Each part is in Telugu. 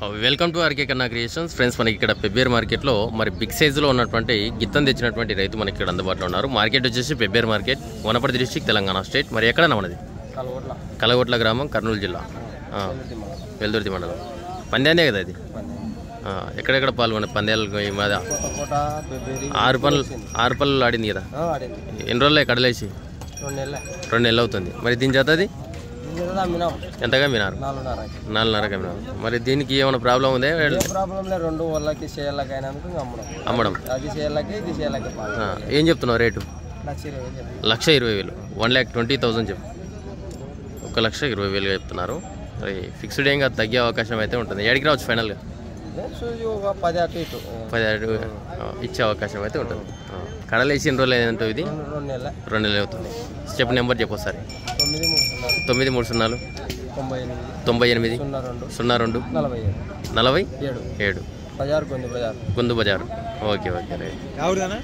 welcome to RK Kanna creations friends మనకి ఇక్కడ పెబ్బేర్ మార్కెట్లో మరి బిగ్ సైజులో ఉన్నటువంటి గిత్తం తెచ్చినటువంటి రైతు మనకి ఇక్కడ అందుబాటులో ఉన్నారు మార్కెట్ వచ్చేసి Pebbair market Wanaparthy district Telangana state మరి ఎక్కడ మనది కలవట్ల కలగొట్ల గ్రామం కర్నూలు జిల్లా ఆ, వెల్దుర్తి మండలం పందేందే కదా ఇది ఆ, ఎక్కడెక్కడ పాల్గొనే పందేలకు ఈ మాది కొత్తకోట బెబ్బేరి ఆరు పనులు ఆరు పనులు ఆడింది కదా ఆ, ఆడింది ఎన్ని రోజులే కడలేసి రెండు నెలల రెండు నెలలు అవుతుంది మరి దీని చేత అది దీని అమ్మినాం ఎంతగా వినారు నాలుగున్నర నాలుగున్నరకి అమ్మినారు మరి దీనికి ఏమైనా ప్రాబ్లం ఉందే ఏ ప్రాబ్లం లేదు రెండు వాళ్ళకి చేయలకి అయినందుకు ఇంకా అమ్మడం అమ్మడం అది చేయలకి ఇది చేయలకి బాగా ఆ, ఏం చెప్తున్నావు రేటు లక్ష ఇరవై వేలు చెప్పి లక్ష ఇరవై వేలు వన్ ల్యాక్ ట్వంటీ థౌజండ్ చెప్పు ఒక లక్ష ఇరవై వేలుగా చెప్తున్నారు మరి ఫిక్స్డ్ ఏం కాదు తగ్గే అవకాశం అయితే ఉంటుంది ఎడికి రావచ్చు ఫైనల్గా నేను చూసి ఒక పది అటు ఇటు పది అడుగు ఆ, ఇచ్చే అవకాశం అయితే ఉంటుంది ఆ, కడలేసి ఎన్ని రోజులు ఏంటంటే ఇది రెండు రెండు నెలల రెండు నెలలు అవుతుంది స్టెప్ నెంబర్ చెప్పు ఒకసారి తొమ్మిది మూడు సున్నా తొమ్మిది మూడు సున్నాలు తొంభై ఎనిమిది తొంభై ఎనిమిది సున్నా రెండు సున్నా రెండు నలభై ఏడు నలభై ఏడు ఏడు బజార్ కొన్ని బజార్ గుందు బజారు ఓకే ఓకే రైట్ కలవట్ల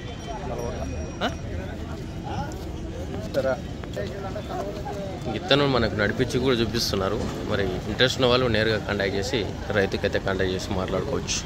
సరే ఇతను మనకు నడిపించి కూడా చూపిస్తున్నారు మరి ఇంట్రెస్ట్ ఉన్న వాళ్ళు నేరుగా కాంటాక్ట్ చేసి రైతుకి అయితే కాంటాక్ట్ చేసి మాట్లాడుకోవచ్చు